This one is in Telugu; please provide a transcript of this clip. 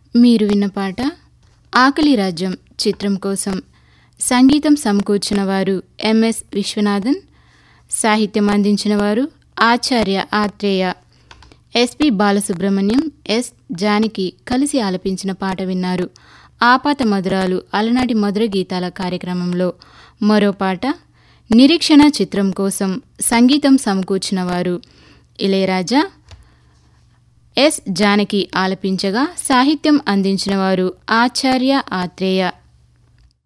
మీరు విన్న పాట ఆకలి రాజ్యం చిత్రం కోసం సంగీతం సమకూర్చిన వారు ఎంఎస్ విశ్వనాథన్ సాహిత్యం అందించిన వారు ఆచార్య ఆత్రేయ ఎస్పి బాలసుబ్రహ్మణ్యం ఎస్ జానకి కలిసి ఆలపించిన పాట విన్నారు ఆపాత మధురాలు అలనాటి మధుర గీతాల కార్యక్రమంలో మరో పాట నిరీక్షణ చిత్రం కోసం సంగీతం సమకూర్చిన వారు ఇళయరాజా ఎస్ జానకి ఆలపించగా సాహిత్యం అందించిన వారు ఆచార్య ఆత్రేయ